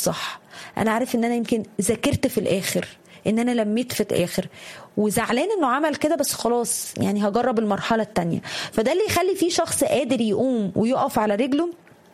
الصح انا عارف ان انا يمكن ذاكرت في الاخر ان انا لميت في الاخر وزعلان انه عمل كده بس خلاص يعني هجرب المرحله التانية فده اللي يخلي فيه شخص قادر يقوم ويقف على رجله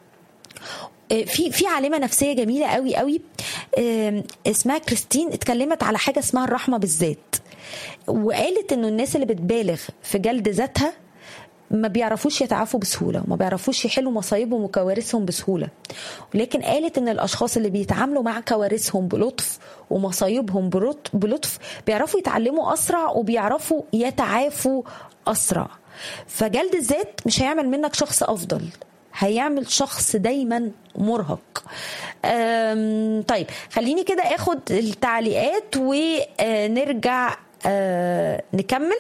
في في عالمه نفسيه جميله قوي قوي اسمها كريستين اتكلمت على حاجه اسمها الرحمه بالذات وقالت انه الناس اللي بتبالغ في جلد ذاتها ما بيعرفوش يتعافوا بسهوله وما بيعرفوش يحلوا مصايبهم وكوارثهم بسهوله ولكن قالت ان الاشخاص اللي بيتعاملوا مع كوارثهم بلطف ومصايبهم بلطف بيعرفوا يتعلموا اسرع وبيعرفوا يتعافوا اسرع فجلد الذات مش هيعمل منك شخص افضل هيعمل شخص دايما مرهق طيب خليني كده اخد التعليقات ونرجع نكمل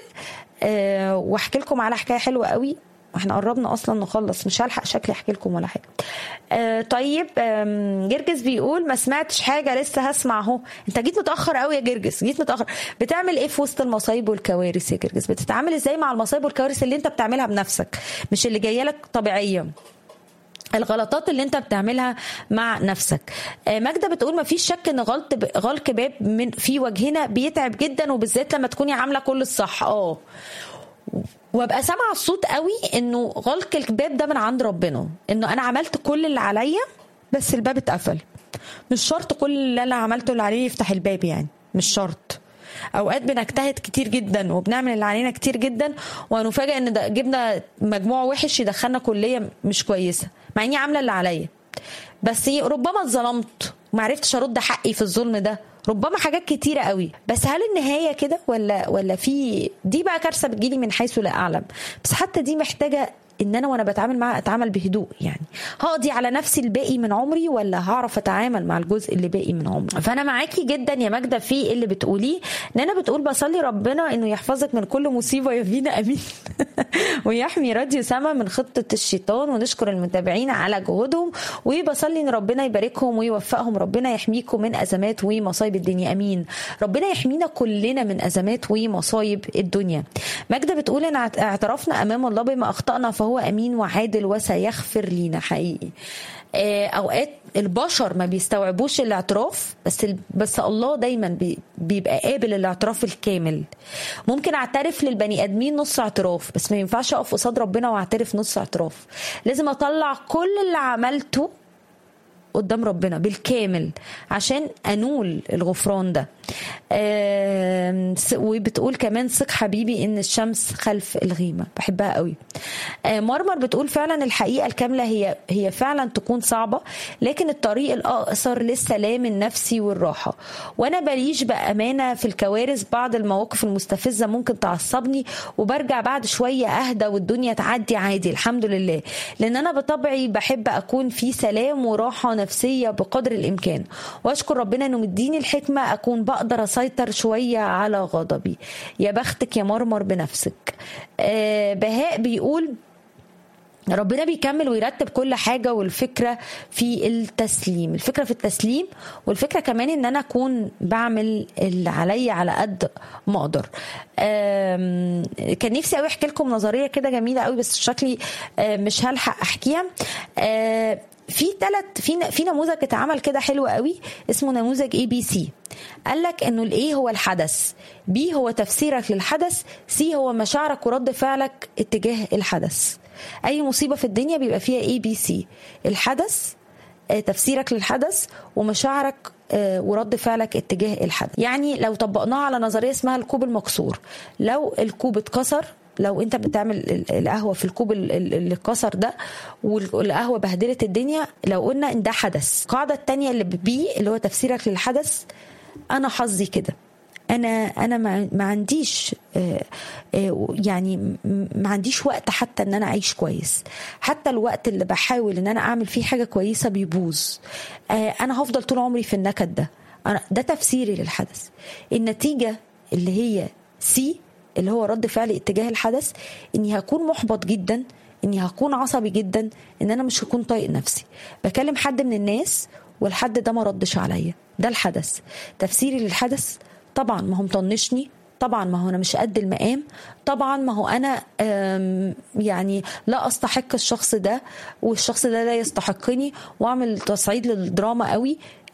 واحكي لكم على حكايه حلوه قوي احنا قربنا اصلا نخلص مش هلحق شكلي احكي لكم ولا حاجه آه طيب جرجس بيقول ما سمعتش حاجه لسه هسمع اهو انت جيت متاخر قوي يا جرجس جيت متاخر بتعمل ايه في وسط المصايب والكوارث يا جرجس بتتعامل ازاي مع المصايب والكوارث اللي انت بتعملها بنفسك مش اللي جايه لك طبيعيه الغلطات اللي انت بتعملها مع نفسك ماجده بتقول ما فيش شك ان غلط غلق باب من في وجهنا بيتعب جدا وبالذات لما تكوني عامله كل الصح اه وابقى سامعه الصوت قوي انه غلق الباب ده من عند ربنا انه انا عملت كل اللي عليا بس الباب اتقفل مش شرط كل اللي انا عملته اللي عليه يفتح الباب يعني مش شرط اوقات بنجتهد كتير جدا وبنعمل اللي علينا كتير جدا ونفاجئ ان ده جبنا مجموع وحش يدخلنا كليه مش كويسه مع اني عامله اللي عليا بس ربما اتظلمت وما عرفتش ارد حقي في الظلم ده ربما حاجات كتيرة قوي بس هل النهاية كده ولا ولا في دي بقى كارثة بتجيلي من حيث لا أعلم بس حتى دي محتاجة ان انا وانا بتعامل معاه اتعامل بهدوء يعني هقضي على نفسي الباقي من عمري ولا هعرف اتعامل مع الجزء اللي باقي من عمري فانا معاكي جدا يا ماجده في اللي بتقوليه ان انا بتقول بصلي ربنا انه يحفظك من كل مصيبه يا فينا امين ويحمي راديو سما من خطه الشيطان ونشكر المتابعين على جهودهم وبصلي ان ربنا يباركهم ويوفقهم ربنا يحميكم من ازمات ومصايب الدنيا امين ربنا يحمينا كلنا من ازمات ومصايب الدنيا ماجده بتقول ان اعترفنا امام الله بما اخطانا فهو امين وعادل وسيغفر لينا حقيقي اوقات البشر ما بيستوعبوش الاعتراف بس بس الله دايما بيبقى قابل الاعتراف الكامل ممكن اعترف للبني ادمين نص اعتراف بس ما ينفعش اقف قصاد ربنا واعترف نص اعتراف لازم اطلع كل اللي عملته قدام ربنا بالكامل عشان انول الغفران ده وبتقول كمان ثق حبيبي ان الشمس خلف الغيمه بحبها قوي مرمر بتقول فعلا الحقيقه الكامله هي هي فعلا تكون صعبه لكن الطريق الاقصر للسلام النفسي والراحه وانا بليش بامانه في الكوارث بعض المواقف المستفزه ممكن تعصبني وبرجع بعد شويه اهدى والدنيا تعدي عادي الحمد لله لان انا بطبعي بحب اكون في سلام وراحه نفسيه بقدر الامكان واشكر ربنا انه مديني الحكمه اكون بقدر اسيطر شويه على غضبي يا بختك يا مرمر بنفسك آه بهاء بيقول ربنا بيكمل ويرتب كل حاجه والفكره في التسليم الفكره في التسليم والفكره كمان ان انا اكون بعمل اللي عليا على قد ما اقدر كان نفسي قوي احكي لكم نظريه كده جميله قوي بس شكلي مش هلحق احكيها في ثلاث في في نموذج اتعمل كده حلو قوي اسمه نموذج اي بي سي قال لك انه الاي هو الحدث بي هو تفسيرك للحدث سي هو مشاعرك ورد فعلك اتجاه الحدث اي مصيبه في الدنيا بيبقى فيها اي بي سي الحدث تفسيرك للحدث ومشاعرك ورد فعلك اتجاه الحدث يعني لو طبقناها على نظريه اسمها الكوب المكسور لو الكوب اتكسر لو انت بتعمل القهوه في الكوب اللي اتكسر ده والقهوه بهدلت الدنيا لو قلنا ان ده حدث القاعده الثانيه اللي بي اللي هو تفسيرك للحدث انا حظي كده انا انا ما عنديش يعني ما عنديش وقت حتى ان انا اعيش كويس حتى الوقت اللي بحاول ان انا اعمل فيه حاجه كويسه بيبوظ انا هفضل طول عمري في النكد ده أنا ده تفسيري للحدث النتيجه اللي هي سي اللي هو رد فعل اتجاه الحدث اني هكون محبط جدا اني هكون عصبي جدا ان انا مش هكون طايق نفسي بكلم حد من الناس والحد ده ما ردش عليا ده الحدث تفسيري للحدث طبعا ما هو مطنشني طبعا ما هو انا مش قد المقام طبعا ما هو انا يعني لا استحق الشخص ده والشخص ده لا يستحقني واعمل تصعيد للدراما قوي